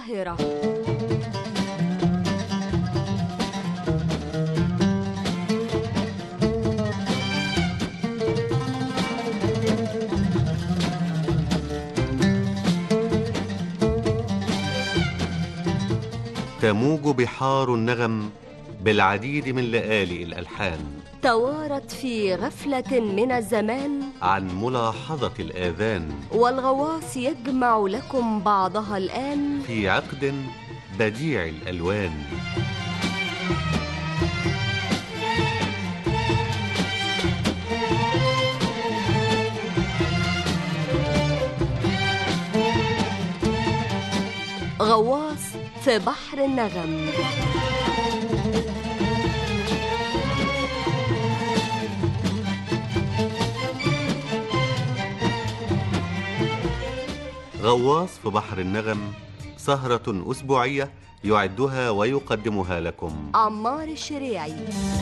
القاهرة تموج بحار النغم بالعديد من لآلئ الألحان توارت في غفلة من الزمان عن ملاحظة الآذان والغواص يجمع لكم بعضها الآن في عقد بديع الألوان غواص في بحر النغم غواص في بحر النغم سهرة أسبوعية يعدها ويقدمها لكم عمار الشريعي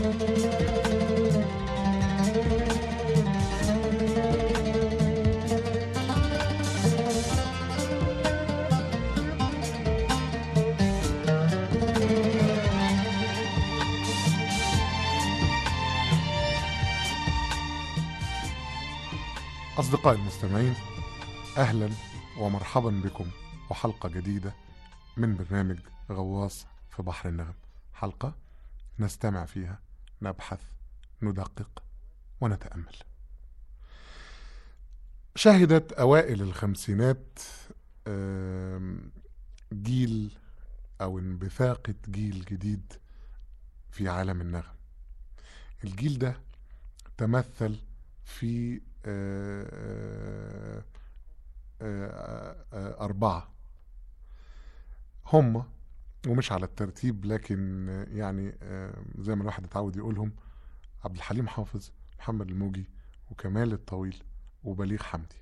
أصدقائي المستمعين أهلا ومرحبا بكم وحلقة جديدة من برنامج غواص في بحر النغم حلقة نستمع فيها نبحث ندقق ونتأمل شهدت أوائل الخمسينات آم، جيل أو انبثاقة جيل جديد في عالم النغم الجيل ده تمثل في آه، آه، آه، أربعة هم ومش على الترتيب لكن آه، يعني آه، زي ما الواحد اتعود يقولهم عبد الحليم حافظ محمد الموجي وكمال الطويل وبليغ حمدي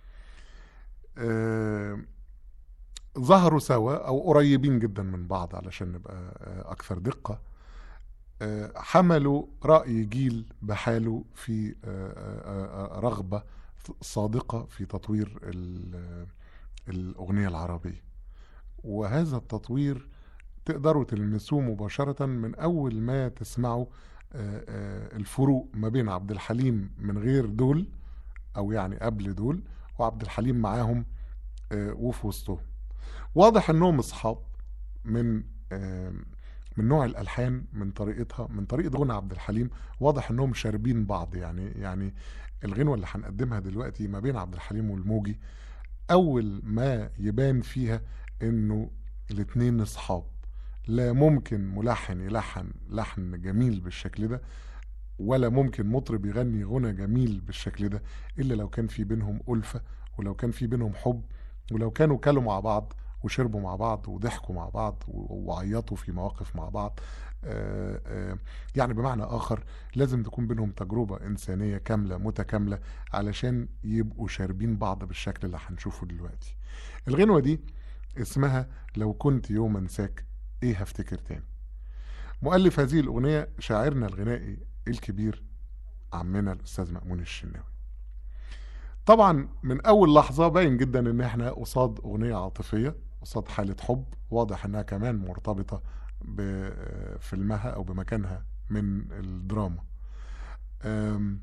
آه، ظهروا سوا أو قريبين جدا من بعض علشان نبقى آه، أكثر دقة آه، حملوا رأي جيل بحاله في آه، آه، آه، رغبة صادقة في تطوير ال- الأغنية العربية وهذا التطوير تقدروا تلمسوه مباشرة من أول ما تسمعوا آه، آه، الفروق ما بين عبد الحليم من غير دول أو يعني قبل دول وعبد الحليم معاهم آه، وفي وسطهم واضح انهم اصحاب من آه، من نوع الالحان من طريقتها من طريقه غنى عبد الحليم واضح انهم شاربين بعض يعني يعني الغنوه اللي هنقدمها دلوقتي ما بين عبد الحليم والموجي اول ما يبان فيها انه الاتنين اصحاب لا ممكن ملحن يلحن لحن جميل بالشكل ده ولا ممكن مطرب يغني غنى جميل بالشكل ده الا لو كان في بينهم ألفة ولو كان في بينهم حب ولو كانوا كلوا مع بعض وشربوا مع بعض وضحكوا مع بعض و- وعيطوا في مواقف مع بعض آه، آه، يعني بمعنى آخر لازم تكون بينهم تجربة إنسانية كاملة متكاملة علشان يبقوا شاربين بعض بالشكل اللي هنشوفه دلوقتي الغنوة دي اسمها لو كنت يوم انساك ايه هفتكر تاني مؤلف هذه الأغنية شاعرنا الغنائي الكبير عمنا الأستاذ مأمون الشناوي طبعا من أول لحظة باين جدا إن احنا قصاد أغنية عاطفية قصاد حالة حب واضح إنها كمان مرتبطة بفيلمها أو بمكانها من الدراما أم،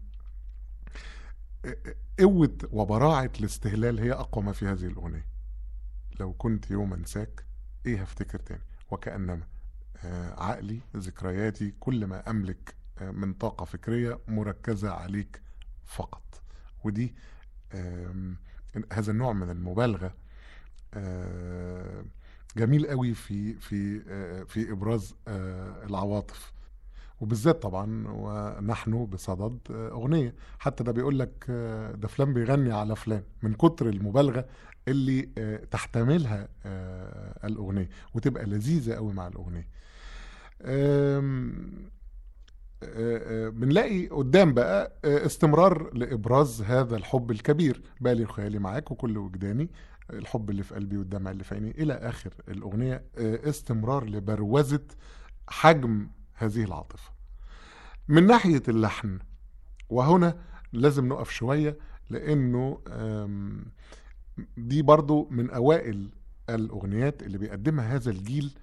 قوة وبراعة الاستهلال هي أقوى ما في هذه الأغنية لو كنت يوم أنساك إيه هفتكر تاني وكأنما آه، عقلي ذكرياتي كل ما أملك آه، من طاقة فكرية مركزة عليك فقط ودي آم، هذا النوع من المبالغة آه، جميل قوي في في آه، في ابراز آه، العواطف وبالذات طبعا ونحن بصدد آه، اغنيه حتى ده بيقول لك آه، ده فلان بيغني على فلان من كتر المبالغه اللي آه، تحتملها آه، الاغنيه وتبقى لذيذه قوي مع الاغنيه آم، آه، آه، بنلاقي قدام بقى آه، استمرار لابراز هذا الحب الكبير بالي خيالي معاك وكل وجداني الحب اللي في قلبي والدمع اللي في عيني الى اخر الاغنيه آه، استمرار لبروزه حجم هذه العاطفه من ناحيه اللحن وهنا لازم نقف شويه لانه آم، دي برضو من اوائل الاغنيات اللي بيقدمها هذا الجيل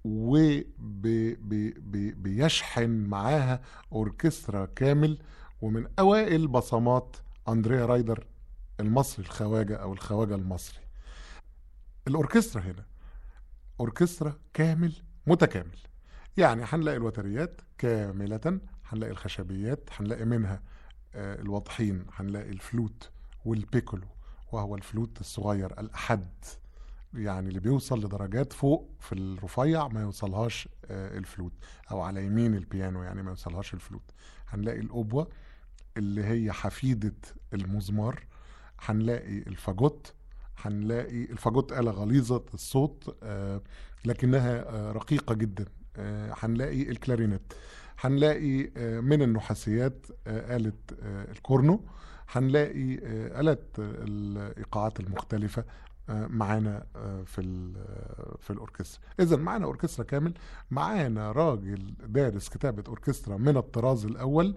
وبيشحن معاها اوركسترا كامل ومن اوائل بصمات اندريا رايدر المصري الخواجه او الخواجه المصري الاوركسترا هنا اوركسترا كامل متكامل يعني هنلاقي الوتريات كاملة هنلاقي الخشبيات هنلاقي منها آه، الواضحين هنلاقي الفلوت والبيكولو وهو الفلوت الصغير الأحد يعني اللي بيوصل لدرجات فوق في الرفيع ما يوصلهاش آه، الفلوت او على يمين البيانو يعني ما يوصلهاش الفلوت هنلاقي الأوبوة اللي هي حفيدة المزمار هنلاقي الفاجوت هنلاقي الفاجوت آلة غليظة الصوت آه، لكنها آه، رقيقة جدا آه، هنلاقي الكلارينت هنلاقي آه، من النحاسيات آه، آلة آه، الكورنو هنلاقي آه، آلة الإيقاعات المختلفة آه، معانا آه، في ال- آه، في الأوركسترا إذا معانا أوركسترا كامل معانا راجل دارس كتابة أوركسترا من الطراز الأول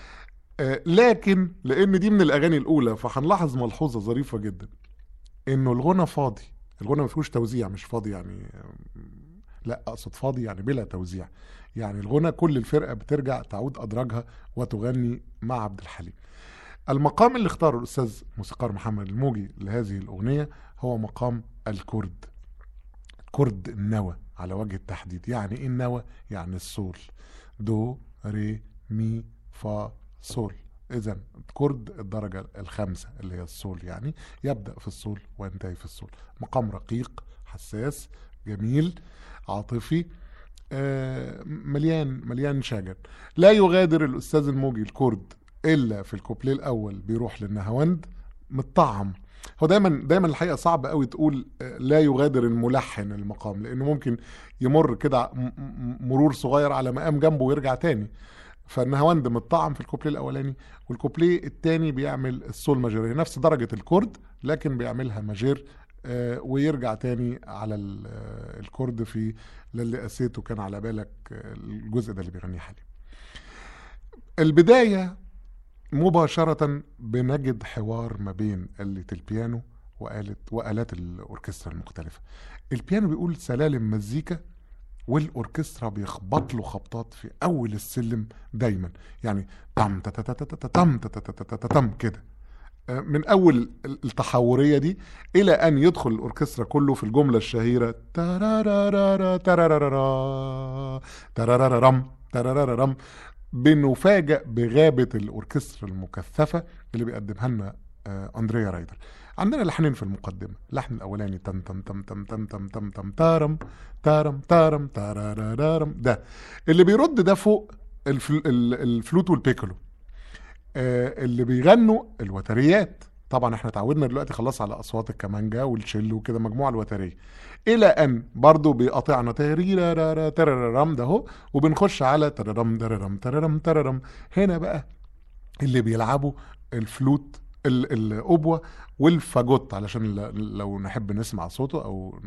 آه، لكن لأن دي من الأغاني الأولى فهنلاحظ ملحوظة ظريفة جدا إنه الغنى فاضي الغنى ما فيهوش توزيع مش فاضي يعني لا اقصد فاضي يعني بلا توزيع يعني الغنى كل الفرقه بترجع تعود ادراجها وتغني مع عبد الحليم المقام اللي اختاره الاستاذ موسيقار محمد الموجي لهذه الاغنيه هو مقام الكرد كرد النوى على وجه التحديد يعني ايه النوى يعني السول دو ري مي فا سول اذا كرد الدرجه الخامسه اللي هي السول يعني يبدا في السول وينتهي في السول مقام رقيق حساس جميل عاطفي آه، مليان مليان شجن لا يغادر الاستاذ الموجي الكرد الا في الكوبليه الاول بيروح للنهاوند متطعم هو دايما دايما الحقيقه صعب قوي تقول آه، لا يغادر الملحن المقام لانه ممكن يمر كده م- م- مرور صغير على مقام جنبه ويرجع تاني فالنهاوند متطعم في الكوبليه الاولاني والكوبليه التاني بيعمل السول ماجير هي نفس درجه الكرد لكن بيعملها ماجير آه، ويرجع تاني على ال- آه، الكرد في للي قسيته كان على بالك آه، الجزء ده اللي بيغنيه حليم البداية مباشرة بنجد حوار ما بين آلة البيانو وآلة وآلات الأوركسترا المختلفة البيانو بيقول سلالم مزيكا والأوركسترا بيخبط له خبطات في أول السلم دايما يعني تم تم تم كده من اول التحوريه دي الى ان يدخل الاوركسترا كله في الجمله الشهيره ترارارارا ترارارارا ترارارارم ترارارارم بنفاجأ بغابة الأوركسترا المكثفة اللي بيقدمها لنا آه، أندريا رايدر عندنا لحنين في المقدمة اللحن الأولاني تم تم تم تم تم تم تم تم تارم تارم تارم تارارارم ده اللي بيرد ده فوق الفل... ال- الفلوت والبيكولو آه، اللي بيغنوا الوتريات طبعا احنا اتعودنا دلوقتي خلاص على اصوات الكمانجا والشيل وكده مجموعه الوتريه الى ان برضو بيقاطعنا تريرارارا ترررم ده اهو وبنخش على تررم تررم تررم تررم هنا بقى اللي بيلعبوا الفلوت ال- الاوبوا والفاجوت علشان ل- لو نحب نسمع صوته او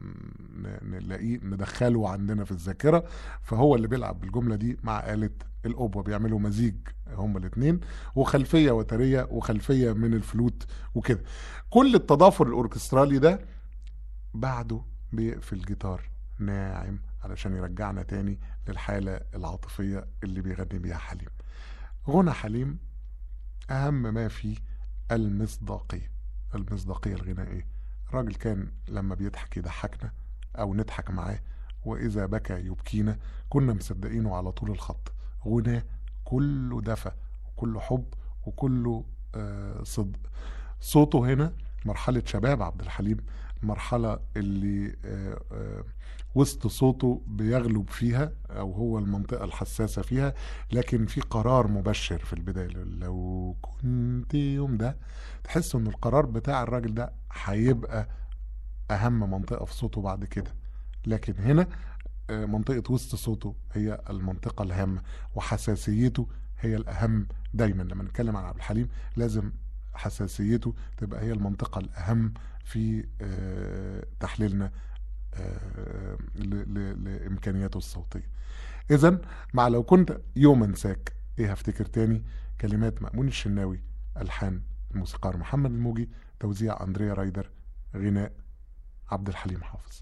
ن- نلاقيه ندخله عندنا في الذاكره فهو اللي بيلعب بالجمله دي مع آلة الاوبوا بيعملوا مزيج هما الاثنين وخلفيه وتريه وخلفيه من الفلوت وكده كل التضافر الاوركسترالي ده بعده بيقفل جيتار ناعم علشان يرجعنا تاني للحاله العاطفيه اللي بيغني بيها حليم غنى حليم اهم ما فيه المصداقيه المصداقيه الغنائيه الراجل كان لما بيضحك يضحكنا او نضحك معاه واذا بكى يبكينا كنا مصدقينه على طول الخط غناه كله دفى وكله حب وكله آه صدق صوته هنا مرحلة شباب عبد الحليم المرحلة اللي آه آه وسط صوته بيغلب فيها او هو المنطقة الحساسة فيها لكن في قرار مبشر في البداية لو كنت يوم ده تحس ان القرار بتاع الراجل ده هيبقى اهم منطقة في صوته بعد كده لكن هنا آه، منطقة وسط صوته هي المنطقة الهامة وحساسيته هي الأهم دايما لما نتكلم عن عبد الحليم لازم حساسيته تبقى هي المنطقة الأهم في آه، تحليلنا آه، ل- ل- لإمكانياته الصوتية إذا مع لو كنت يوم أنساك إيه هفتكر تاني كلمات مأمون الشناوي ألحان الموسيقار محمد الموجي توزيع أندريا رايدر غناء عبد الحليم حافظ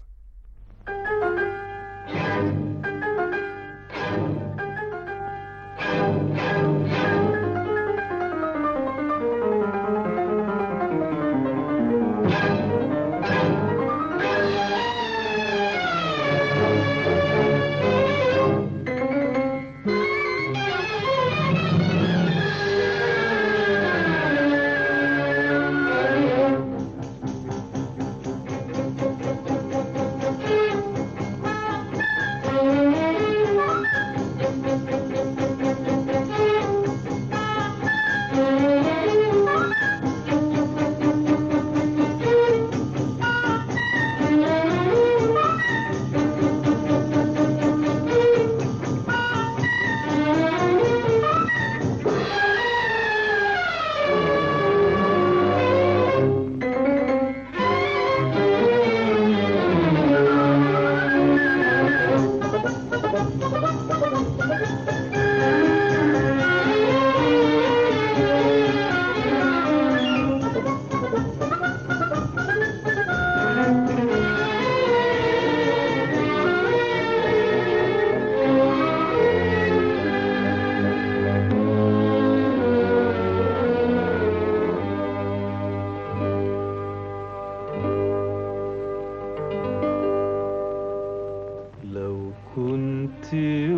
لو كنت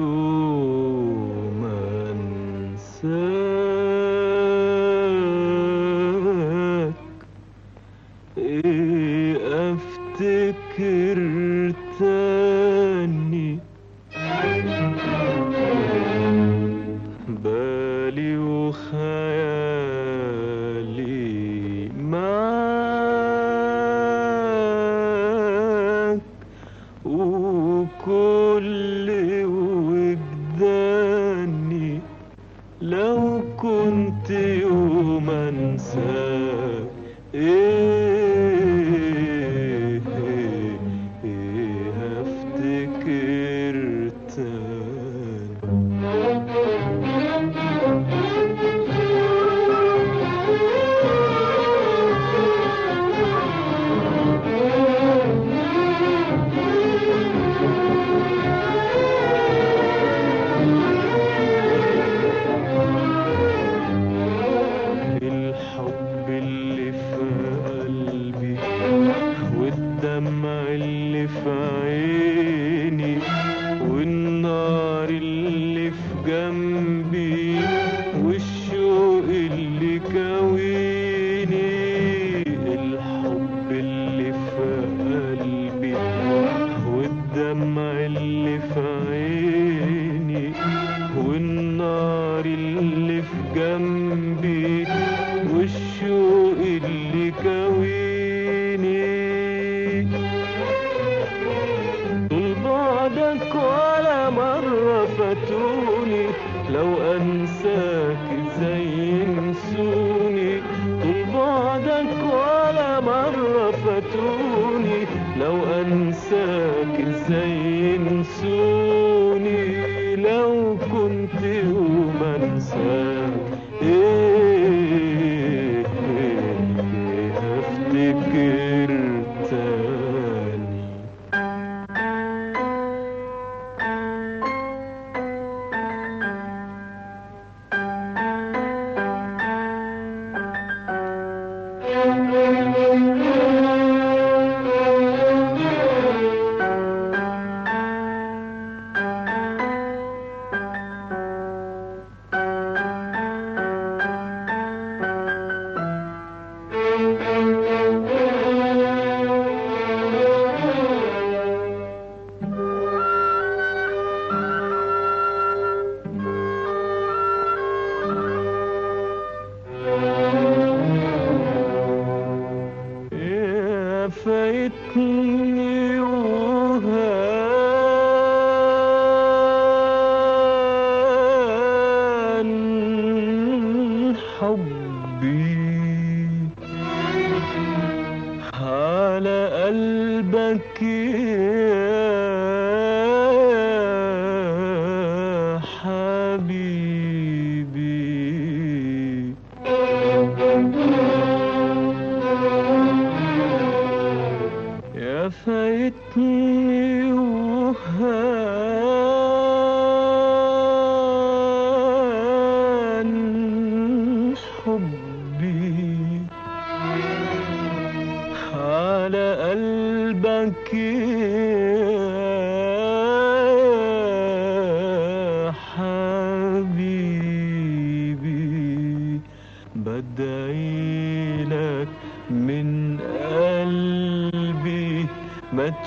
يوم انساك ايه افتكر تاني بالي وخيالي معاك وكل وجداني لو كنت يوم انساك ايه ايه ايه هفتكر تاني الحب اللي في قلبي والدمع اللي في عيني والنار اللي في جنبي والشوق اللي كويني الحب اللي في قلبي والدمع اللي في عيني والنار اللي في جنبي والشوق اللي كويني طول بعدك ولا مرة فاتوني لو أنساك ازاي ينسوني طول بعدك ولا مرة فاتوني لو أنساك ازاي ينسوني لو كنت يوم أنساك إيه إيه إيه هفتكر تاني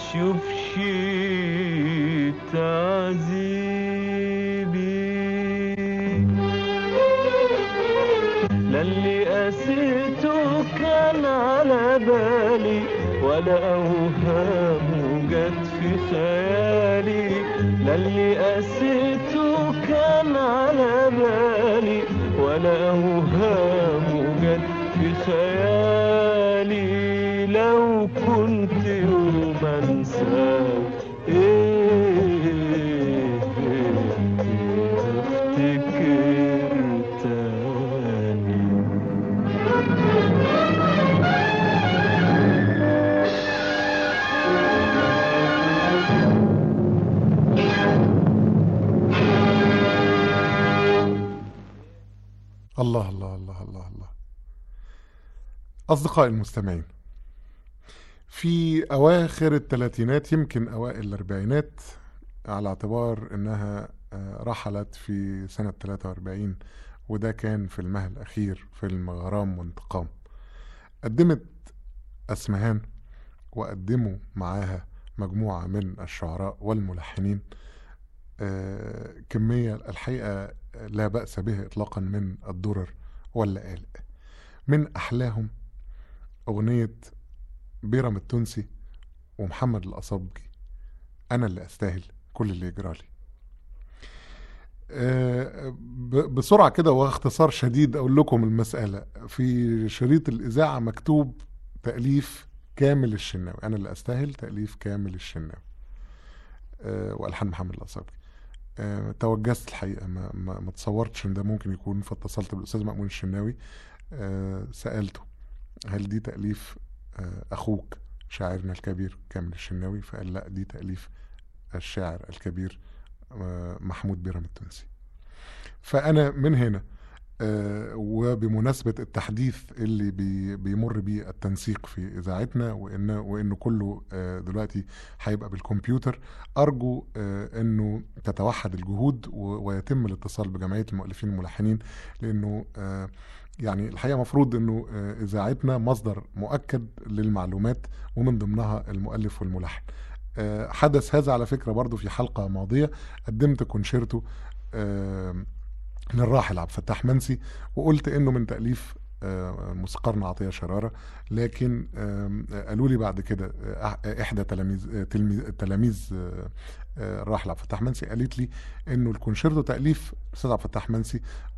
تشوفش تعذيبي لا اللي قسيته كان على بالي ولا أوهام جت في خيالي لا اللي قسيته كان على بالي ولا أوهام جت في خيالي لو كنت يوم أنساك إيه افتكر تاني الله الله الله الله الله أصدقائي المستمعين في أواخر الثلاثينات يمكن أوائل الأربعينات على اعتبار إنها آه، رحلت في سنة 43 وده كان في المهل الأخير فيلم غرام وانتقام قدمت أسمهان وقدموا معاها مجموعة من الشعراء والملحنين آه، كمية الحقيقة لا بأس به إطلاقا من الدرر واللآلئ من أحلاهم أغنية بيرم التونسي ومحمد الأصابجي أنا اللي أستاهل كل اللي يجرالي آه، ب- بسرعة كده واختصار شديد أقول لكم المسألة في شريط الإذاعة مكتوب تأليف كامل الشناوي أنا اللي أستاهل تأليف كامل الشناوي آه، وألحان محمد الأصابجي آه، توجست الحقيقة ما, ما, ما تصورتش إن ده ممكن يكون فاتصلت بالأستاذ مأمون الشناوي آه، سألته هل دي تأليف آه، أخوك شاعرنا الكبير كامل الشناوي فقال لا دي تأليف الشاعر الكبير آه، محمود بيرم التونسي فأنا من هنا آه، وبمناسبة التحديث اللي بي بيمر بيه التنسيق في إذاعتنا وإن وإنه كله آه، دلوقتي هيبقى بالكمبيوتر أرجو آه، إنه تتوحد الجهود و- ويتم الاتصال بجمعية المؤلفين الملحنين لأنه آه، يعني الحقيقة مفروض إنه آه، إذاعتنا مصدر مؤكد للمعلومات ومن ضمنها المؤلف والملحن آه، حدث هذا على فكرة برضو في حلقة ماضية قدمت كونشيرتو آه، للراحل عبد الفتاح منسي وقلت انه من تاليف آه، موسيقارنا عطيه شراره لكن آم، آه، قالوا لي بعد كده آه، أح- احدى تلاميذ آه، تلميذ تلاميذ آه، آه، الراحل عبد الفتاح منسي قالت لي انه الكونشيرتو تاليف الاستاذ عبد الفتاح منسي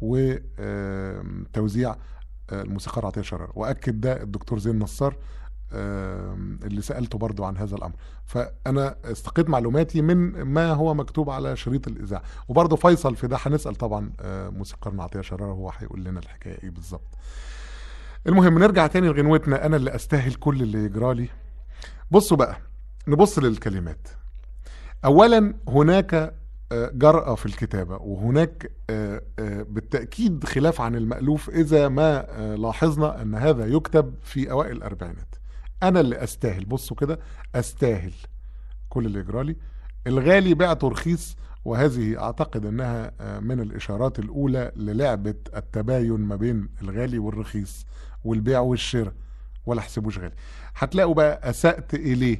وتوزيع الموسيقار عطيه شراره واكد ده الدكتور زين نصار آم، اللي سالته برضو عن هذا الامر فانا استقيت معلوماتي من ما هو مكتوب على شريط الاذاعه وبرضه فيصل في ده هنسال طبعا آه، موسيقارنا عطيه شراره هو هيقول لنا الحكايه ايه بالظبط المهم نرجع تاني لغنوتنا انا اللي استاهل كل اللي يجرالي بصوا بقى نبص للكلمات اولا هناك آه، جرأة في الكتابة وهناك آه، آه، بالتأكيد خلاف عن المألوف إذا ما آه، لاحظنا أن هذا يكتب في أوائل الأربعينات أنا اللي أستاهل بصوا كده أستاهل كل اللي يجرالي الغالي بعته رخيص وهذه أعتقد أنها آه، من الإشارات الأولى للعبة التباين ما بين الغالي والرخيص والبيع والشراء ولا احسبوش غالي هتلاقوا بقى أسأت إليه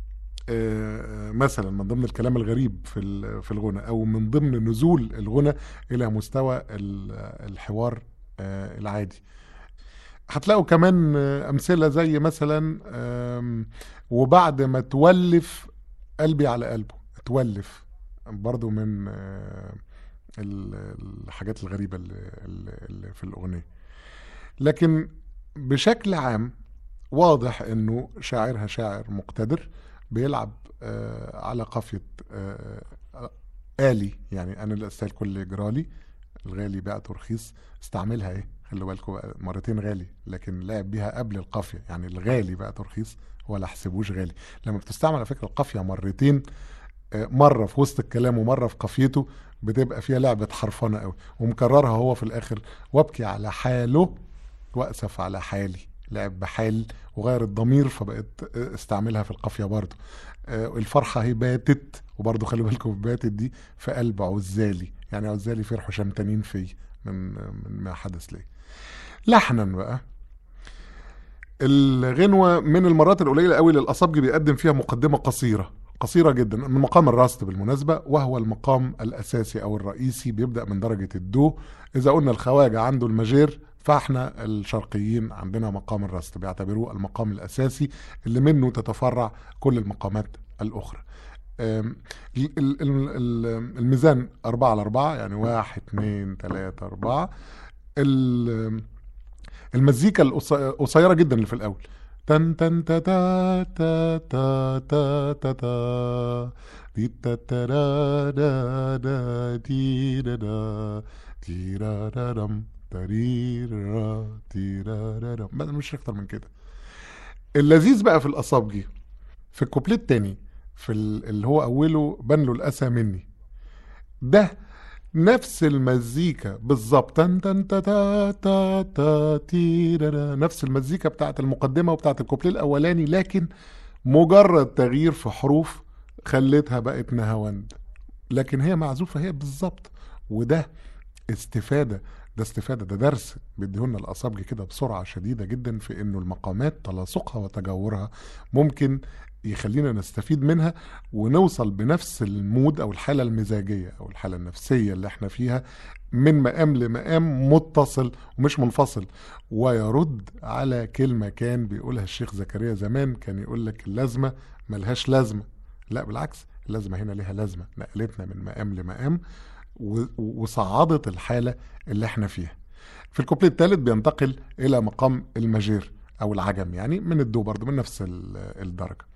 آه، مثلا من ضمن الكلام الغريب في ال- في الغنى او من ضمن نزول الغنى الى مستوى ال- الحوار آه، العادي هتلاقوا كمان آه، امثله زي مثلا آم، وبعد ما تولف قلبي على قلبه تولف برضو من آه، ال- الحاجات الغريبه اللي, اللي في الاغنيه لكن بشكل عام واضح انه شاعرها شاعر مقتدر بيلعب آه، على قافية آه، آه، آلي يعني أنا اللي أستاهل كل اللي جرالي الغالي بعته رخيص استعملها ايه خلوا بالكم بقى مرتين غالي لكن لعب بيها قبل القافية يعني الغالي بعته رخيص ولا احسبوش غالي لما بتستعمل على فكرة القافية مرتين آه، مرة في وسط الكلام ومرة في قافيته بتبقى فيها لعبة حرفنة قوي ومكررها هو في الآخر وابكي على حاله وأسف على حالي لعب بحال وغير الضمير فبقت استعملها في القافية برضو آه، الفرحة هي باتت وبرضو خلي بالكم باتت دي في قلب عزالي يعني عزالي فرحوا شمتانين في من من ما حدث لي لحنا بقى الغنوة من المرات القليلة قوي اللي الأصابجي بيقدم فيها مقدمة قصيرة قصيرة جدا من مقام الراست بالمناسبة وهو المقام الأساسي أو الرئيسي بيبدأ من درجة الدو إذا قلنا الخواجة عنده الماجير فاحنا الشرقيين عندنا مقام الراست بيعتبروه المقام الأساسي اللي منه تتفرع كل المقامات الأخرى أم، ال- ال- ال- الميزان أربعة على أربعة يعني واحد اتنين تلاتة أربعة ال- المزيكا القص- قصيرة جدا اللي في الأول تن تن تا تا تا تا تا تا تا دي تا تا را دا دا دي دا دا دي را را رم تري را دي را را رم بس مش أكتر من كده اللذيذ بقى في الأصابجي في الكوبليه التاني في ال- اللي هو أوله بان له الأسى مني ده نفس المزيكا بالظبط تن تن تا تا تا تا تيرارا. نفس المزيكا بتاعت المقدمة وبتاعت الكوبليه الأولاني لكن مجرد تغيير في حروف خلتها بقت نهاوند لكن هي معزوفة هي بالظبط وده استفادة ده استفادة ده درس بيديهولنا الأصابجي كده بسرعة شديدة جدا في إنه المقامات تلاصقها وتجاورها ممكن يخلينا نستفيد منها ونوصل بنفس المود أو الحالة المزاجية أو الحالة النفسية اللي احنا فيها من مقام لمقام متصل ومش منفصل ويرد على كلمة كان بيقولها الشيخ زكريا زمان كان يقول لك اللازمة ملهاش لازمة لا بالعكس اللازمة هنا ليها لازمة نقلتنا من مقام لمقام و- وصعدت الحالة اللي احنا فيها في الكوبليه الثالث بينتقل إلى مقام الماجير أو العجم يعني من الدو برضه من نفس ال- الدرجة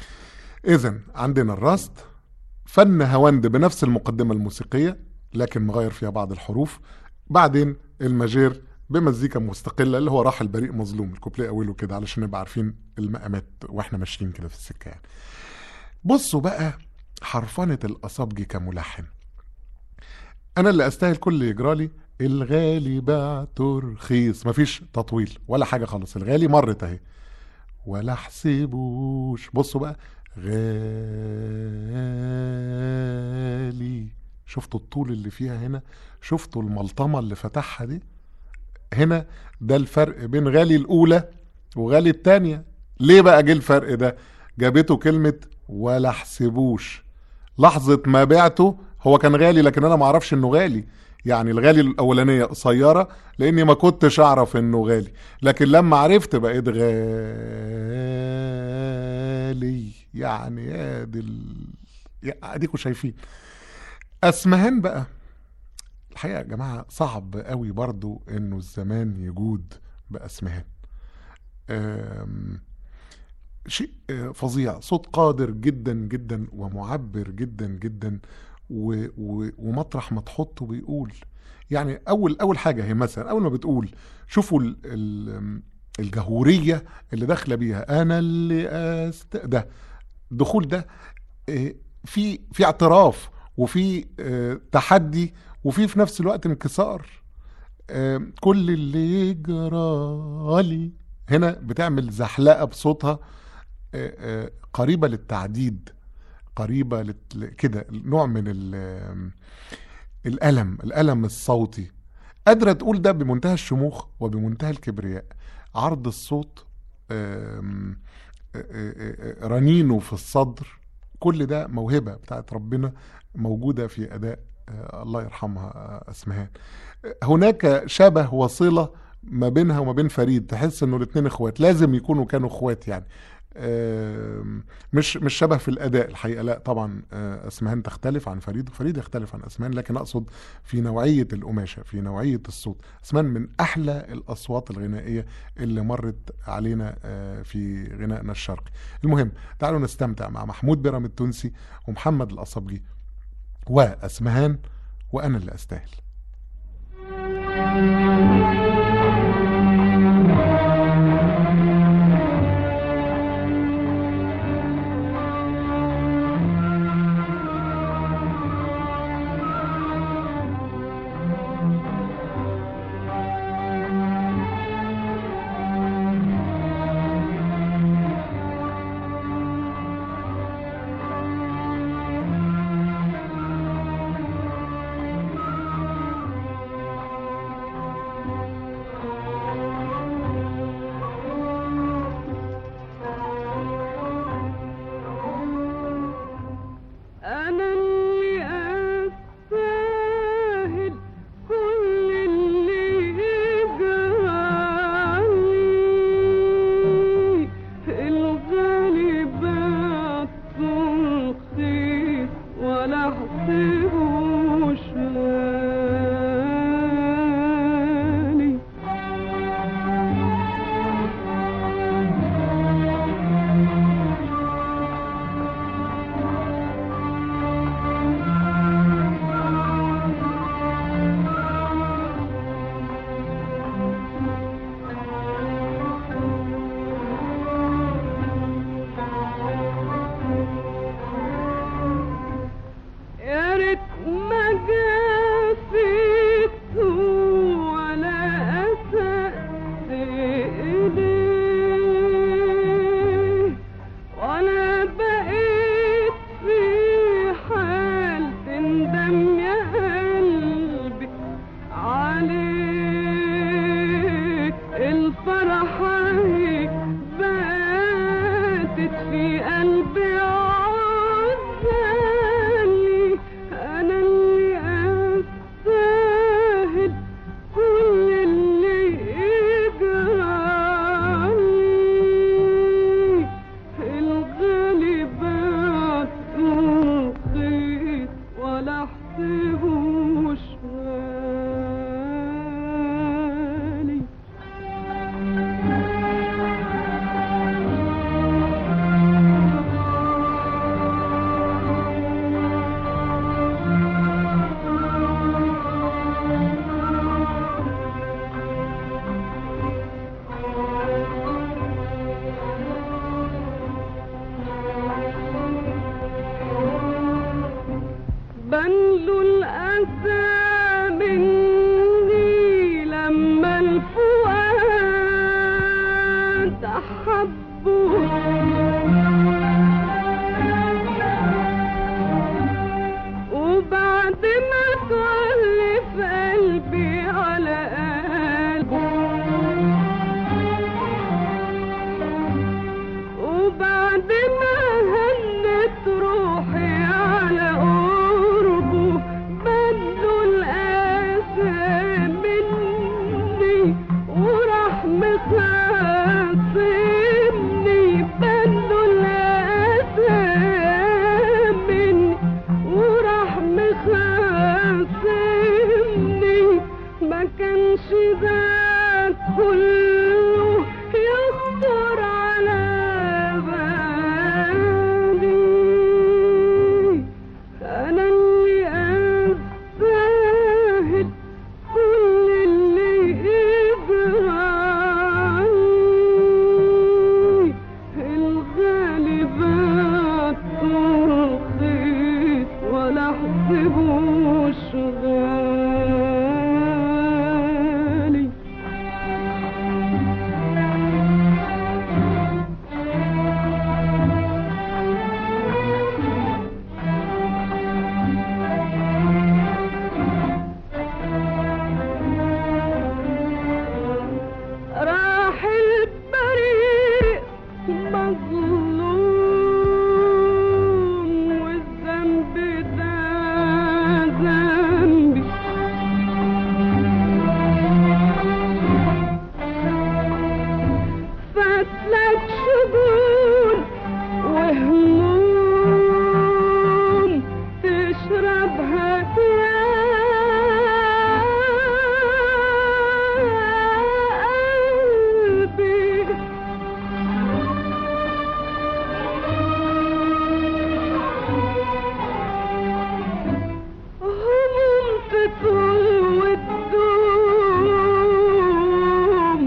إذا عندنا الراست فن هوند بنفس المقدمة الموسيقية لكن مغير فيها بعض الحروف بعدين الماجير بمزيكا مستقلة اللي هو راح البريء مظلوم الكوبليه أوله كده علشان نبقى عارفين المقامات واحنا ماشيين كده في السكة يعني بصوا بقى حرفنة الأصابجي كملحن أنا اللي أستاهل كل اللي يجرالي الغالي بعته رخيص مفيش تطويل ولا حاجة خالص الغالي مرت أهي ولا احسبوش بصوا بقى غالي شفتوا الطول اللي فيها هنا شفتوا الملطمة اللي فتحها دي هنا ده الفرق بين غالي الأولى وغالي التانية ليه بقى جه الفرق ده جابته كلمة ولا احسبوش لحظة ما بعته هو كان غالي لكن أنا معرفش إنه غالي يعني الغالي الأولانية قصيرة لأني ما كنتش أعرف إنه غالي لكن لما عرفت بقيت غالي يعني يا دي ال... يا اديكوا شايفين اسمهان بقى الحقيقه يا جماعه صعب قوي برضو انه الزمان يجود باسمهان أم... شيء آه، فظيع صوت قادر جدا جدا ومعبر جدا جدا و... و... ومطرح ما تحطه بيقول يعني اول اول حاجه هي مثلا اول ما بتقول شوفوا ال... ال... الجهوريه اللي داخله بيها انا اللي أست... ده الدخول ده آه، في في اعتراف وفي آه، تحدي وفي في نفس الوقت انكسار آه، كل اللي يجرالي هنا بتعمل زحلقه بصوتها آه، آه، قريبه للتعديد قريبه لت- ل- كده نوع من ال- الالم الالم الصوتي قادره تقول ده بمنتهى الشموخ وبمنتهى الكبرياء عرض الصوت آم، آه، آه، آه، رنينه في الصدر كل ده موهبه بتاعت ربنا موجوده في اداء آه، الله يرحمها آه، اسمهان هناك شبه وصله ما بينها وما بين فريد تحس انه الاثنين اخوات لازم يكونوا كانوا اخوات يعني آم، مش مش شبه في الاداء الحقيقه لا طبعا آه، اسمهان تختلف عن فريد وفريد يختلف عن اسمهان لكن اقصد في نوعيه القماشه في نوعيه الصوت اسمهان من احلى الاصوات الغنائيه اللي مرت علينا آه، في غنائنا الشرقي المهم تعالوا نستمتع مع محمود بيرام التونسي ومحمد الاصبجي واسمهان وانا اللي استاهل احسبوش غالي بنل الأسى مني لما الفؤاد أحبه وبعد ما تولف قلبي على قلبه وبعد ما هنت روحي على قربه بدوا الأسى مني وراح مخاصمني بدوا الأسى مني وراح مخاصمني ما كانش ذاك كله يخطر على بالي أنا اللي أستاهل كل اللي يجرالي الغالبات ترخيص ولا احسبوش غالي راح البريء مظلوم والذنب ده ذنبي فاتلك شجون وهموم تشربها يا قلبي هموم تطول وتدوم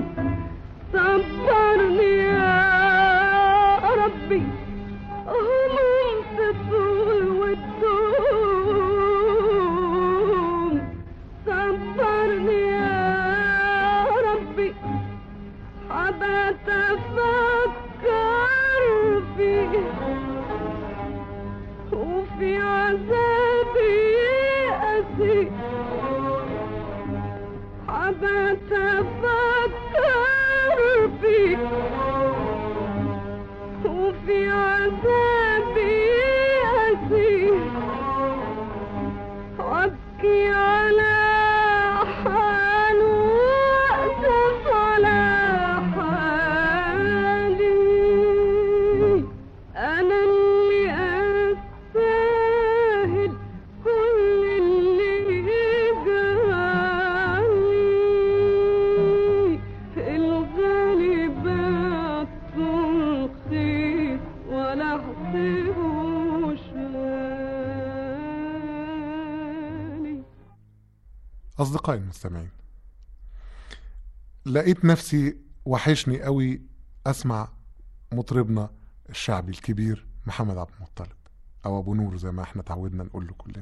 صبرني يا ربي هموم تطول وتدوم صبرني يا ربي حبت افكر فيك وفي عذابي أسي حبت أفكر فيك وفي عذابي أسي وأبكي على حال وأسف على حالي أنا اللي أستاهل كل اللي جرالي الغالبات ترخيص ولا احسبوش غالي أصدقائي المستمعين لقيت نفسي وحشني قوي أسمع مطربنا الشعبي الكبير محمد عبد المطلب أو أبو نور زي ما احنا تعودنا نقول له كلنا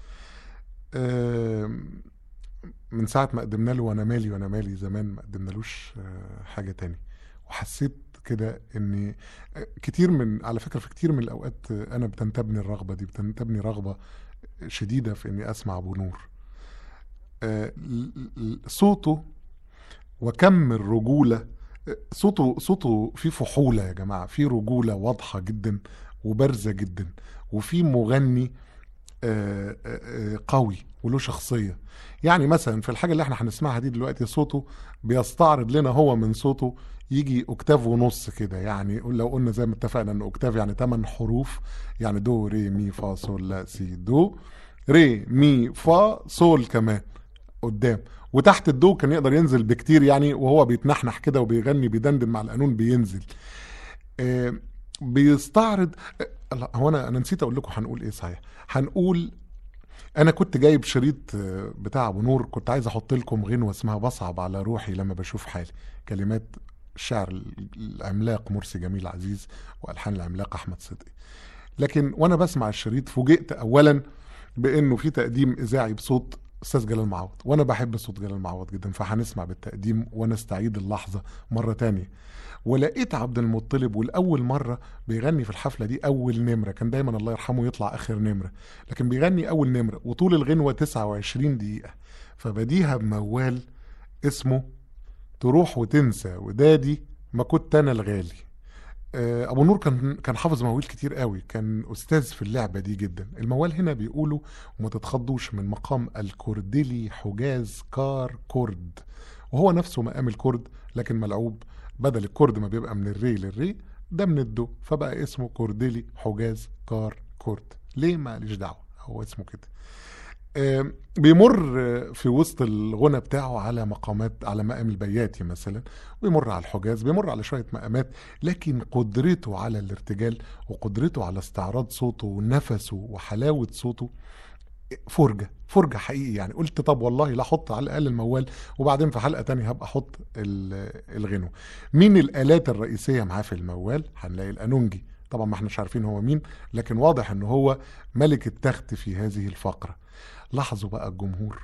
آم، من ساعة ما قدمنا له وأنا مالي وأنا مالي زمان ما قدمنالوش آه، حاجة تاني وحسيت كده ان آه، كتير من على فكرة في كتير من الأوقات آه، أنا بتنتابني الرغبة دي بتنتابني رغبة شديدة في إني أسمع أبو نور آه، ل- ل- صوته وكم الرجولة آه، صوته صوته فيه فحولة يا جماعة فيه رجولة واضحة جدا وبارزة جدا وفي مغني آه، آه، آه، قوي وله شخصية يعني مثلا في الحاجة اللي احنا هنسمعها دي دلوقتي صوته بيستعرض لنا هو من صوته يجي اوكتاف ونص كده يعني لو قلنا زي ما اتفقنا ان اوكتاف يعني 8 حروف يعني دو ري مي فا صول لا سي دو ري مي فا صول كمان قدام وتحت الدو كان يقدر ينزل بكتير يعني وهو بيتنحنح كده وبيغني بيدندن مع القانون بينزل آه، بيستعرض آه، لا هو انا انا نسيت اقول لكم هنقول ايه صحيح هنقول انا كنت جايب شريط آه، بتاع ابو نور كنت عايز احط لكم غنوه اسمها بصعب على روحي لما بشوف حالي كلمات الشاعر ال- العملاق مرسي جميل عزيز والحان العملاق احمد صدقي لكن وانا بسمع الشريط فوجئت اولا بانه في تقديم اذاعي بصوت استاذ جلال معوض وانا بحب صوت جلال معوض جدا فهنسمع بالتقديم ونستعيد اللحظه مره تانية ولقيت عبد المطلب والاول مره بيغني في الحفله دي اول نمره كان دايما الله يرحمه يطلع اخر نمره لكن بيغني اول نمره وطول الغنوه 29 دقيقه فبديها بموال اسمه تروح وتنسى ودادي ما كنت انا الغالي آه، ابو نور كان كان حافظ مواويل كتير قوي كان استاذ في اللعبه دي جدا الموال هنا بيقولوا وما تتخضوش من مقام الكردلي حجاز كار كرد وهو نفسه مقام الكرد لكن ملعوب بدل الكرد ما بيبقى من الري للري ده من الدو فبقى اسمه كردلي حجاز كار كرد ليه ماليش دعوه هو اسمه كده آم، بيمر آه، في وسط الغنى بتاعه على مقامات على مقام البياتي مثلا بيمر على الحجاز بيمر على شويه مقامات لكن قدرته على الارتجال وقدرته على استعراض صوته ونفسه وحلاوه صوته فرجه فرجه حقيقي يعني قلت طب والله لا احط على الاقل الموال وبعدين في حلقه تانية هبقى احط ال- الغنو مين الالات الرئيسيه معاه في الموال هنلاقي الانونجي طبعا ما احناش عارفين هو مين لكن واضح ان هو ملك التخت في هذه الفقره لاحظوا بقى الجمهور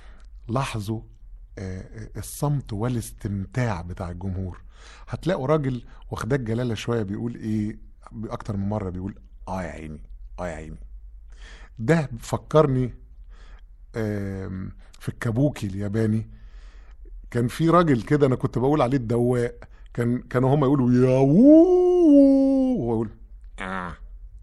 لاحظوا آه، آه، الصمت والاستمتاع بتاع الجمهور هتلاقوا راجل واخداك جلاله شويه بيقول ايه اكتر من مره بيقول اه يا عيني اه يا عيني ده فكرني آم، في الكابوكي الياباني كان في راجل كده انا كنت بقول عليه الدواء كان كانوا هم يقولوا يا وو وهو يقول آه.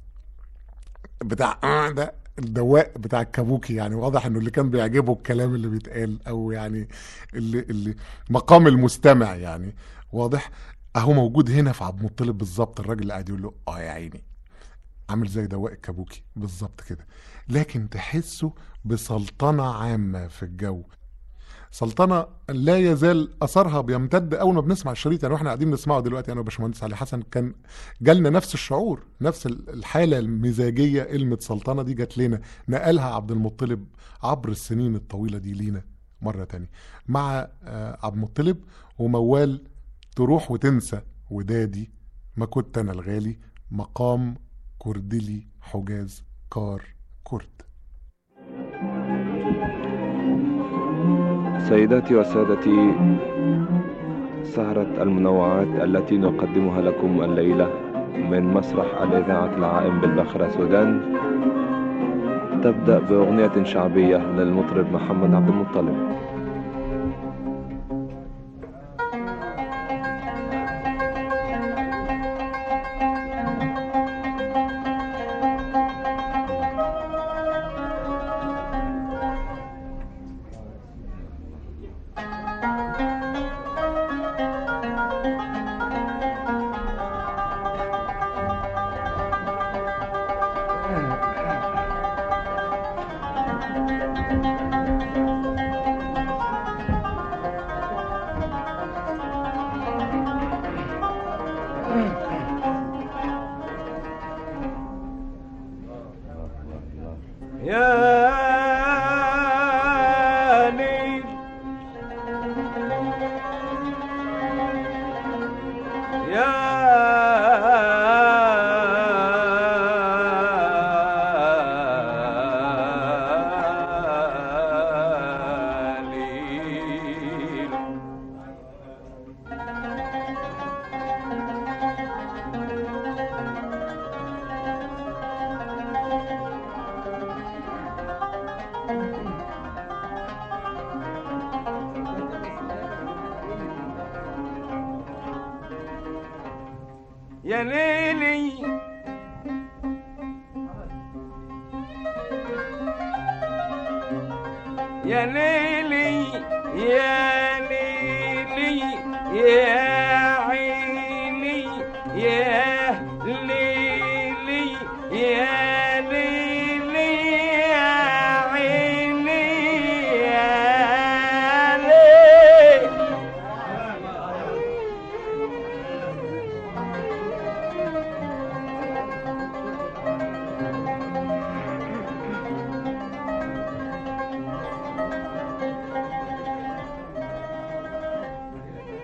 بتاع آه ده الدواء بتاع الكابوكي يعني واضح انه اللي كان بيعجبه الكلام اللي بيتقال او يعني اللي اللي مقام المستمع يعني واضح اهو موجود هنا في عبد المطلب بالظبط الراجل اللي قاعد يقول له اه يا عيني عامل زي دواء الكابوكي بالظبط كده لكن تحسه بسلطنة عامة في الجو سلطنة لا يزال أثرها بيمتد أول ما بنسمع الشريط يعني واحنا قاعدين نسمعه دلوقتي أنا وباشمهندس علي حسن كان جالنا نفس الشعور نفس الحالة المزاجية كلمة سلطنة دي جات لنا نقلها عبد المطلب عبر السنين الطويلة دي لينا مرة تانية مع آه، عبد المطلب وموال تروح وتنسى ودادي ما كنت أنا الغالي مقام كردلي حجاز كار كرد سيداتي وسادتي سهرة المنوعات التي نقدمها لكم الليلة من مسرح الإذاعة العائم بالباخرة سودان تبدأ بأغنية شعبية للمطرب محمد عبد المطلب يا ليل يا ليل يا ليلي يا ليلي يا ليلي يا عيني يا ليلي يا ليلي يا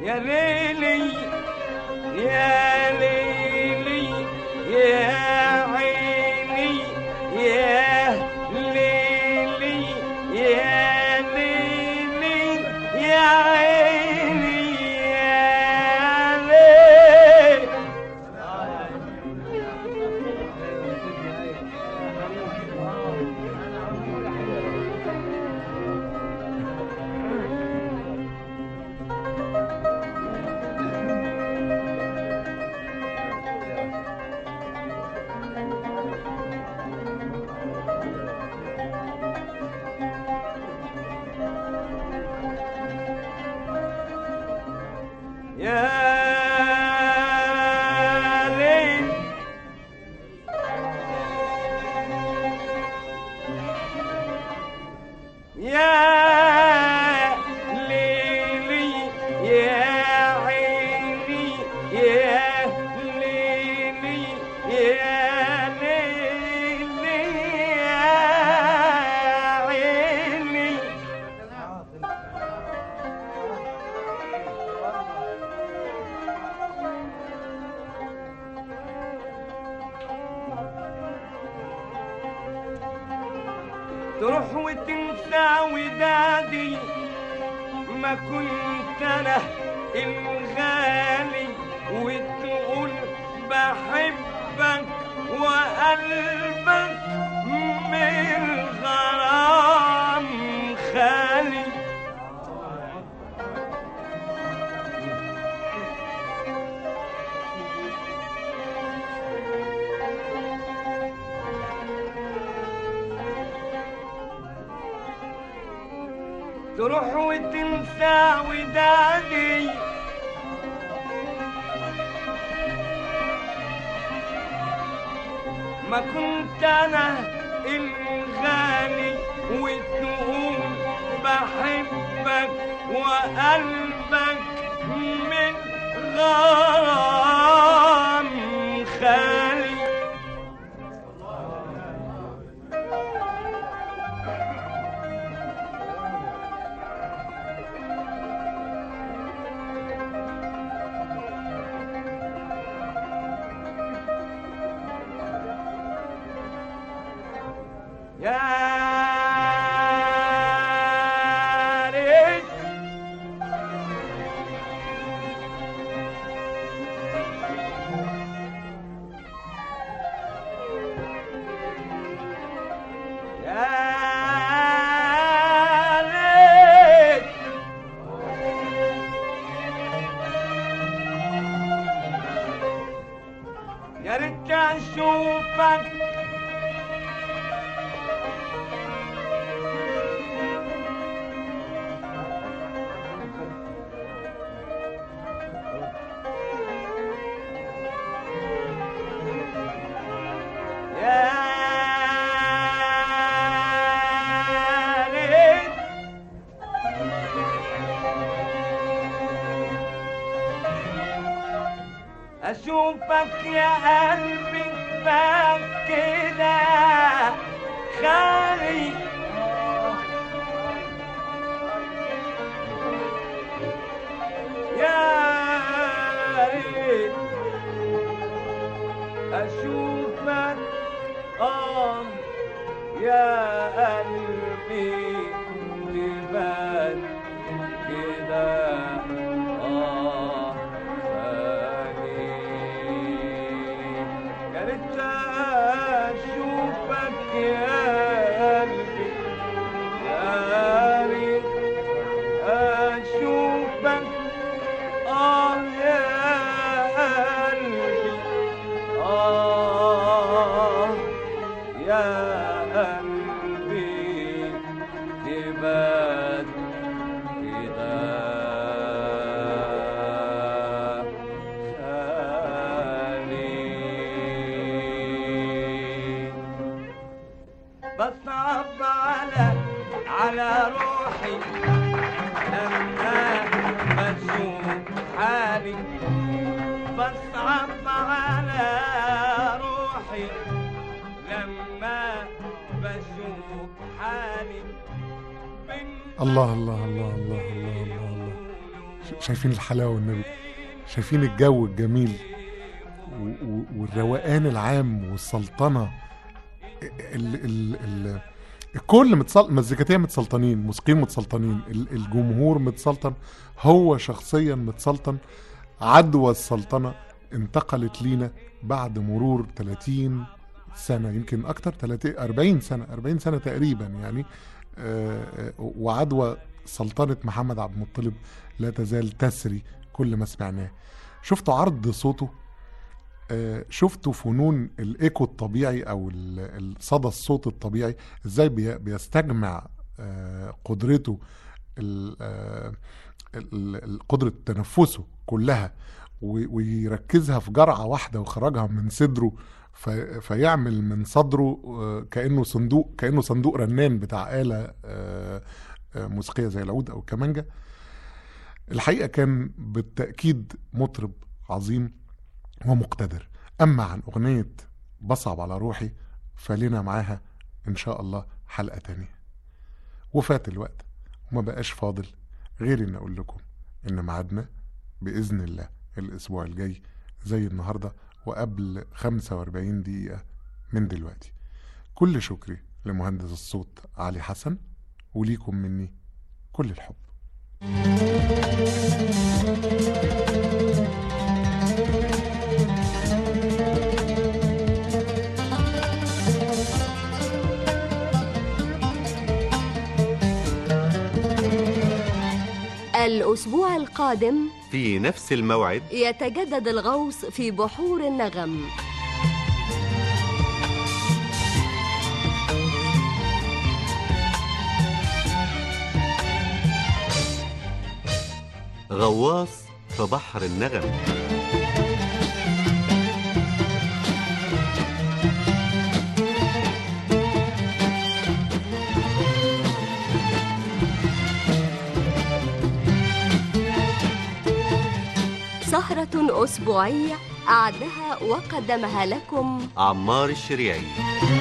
يا ليلي يا ليلي يا عيني يا ليلي يا ليلي يا عيني يا ليلي يا ليل يا ليلي يا عيني يا ليلي يا ليلي يا عيني تروح وتنسى ودادي ما كنت انا الغالي وتقول بحبك وقلبك من غرام خالي تروح وتنسى ودادي ما كنت انا الغالي وتقول بحبك وقلبك من غرام خالي يا ريت يا ريت يا ريت اشوفك يا ريت اشوفك يا قلبي بقى كده خالي يا ريت اشوفك اه يا قلبي تبان كده اه ثاني يا ريت اشوفك يا قلبي يا ريت اشوفك اه يا قلبي آه يا قلبي تبات كده خالي بصعب على على روحي لما بشوف حالي بصعب على روحي لما بشوف حالي بين الله الله الله الله الله الله, الله. ش- شايفين الحلاوه والنبي شايفين الجو الجميل و- و- والروقان العام والسلطنه ال ال ال الكل متسل... مزيكاتيه متسلطنين موسيقيين متسلطنين ال- الجمهور متسلطن هو شخصيا متسلطن عدوى السلطنه انتقلت لينا بعد مرور 30 سنه يمكن اكتر 30 40 سنه 40 سنه تقريبا يعني آه، آه، وعدوى سلطنه محمد عبد المطلب لا تزال تسري كل ما سمعناه شفتوا عرض صوته آه، شفتوا فنون الايكو الطبيعي او ال- ال- صدى الصوت الطبيعي ازاي بي- بيستجمع آه، قدرته ال- آه، ال- ال- قدرة تنفسه كلها و- ويركزها في جرعة واحدة ويخرجها من صدره في فيعمل من صدره آه، كأنه صندوق كأنه صندوق رنان بتاع آلة آه، آه، موسيقية زي العود أو الكمانجة الحقيقة كان بالتأكيد مطرب عظيم ومقتدر أما عن أغنية بصعب على روحي فلنا معاها إن شاء الله حلقة تانية وفات الوقت وما بقاش فاضل غير إن أقول لكم إن ميعادنا بإذن الله الأسبوع الجاي زي النهاردة وقبل 45 دقيقة من دلوقتي كل شكري لمهندس الصوت علي حسن وليكم مني كل الحب الأسبوع القادم في نفس الموعد يتجدد الغوص في بحور النغم غواص في بحر النغم سهرة أسبوعية أعدها وقدمها لكم عمار الشريعي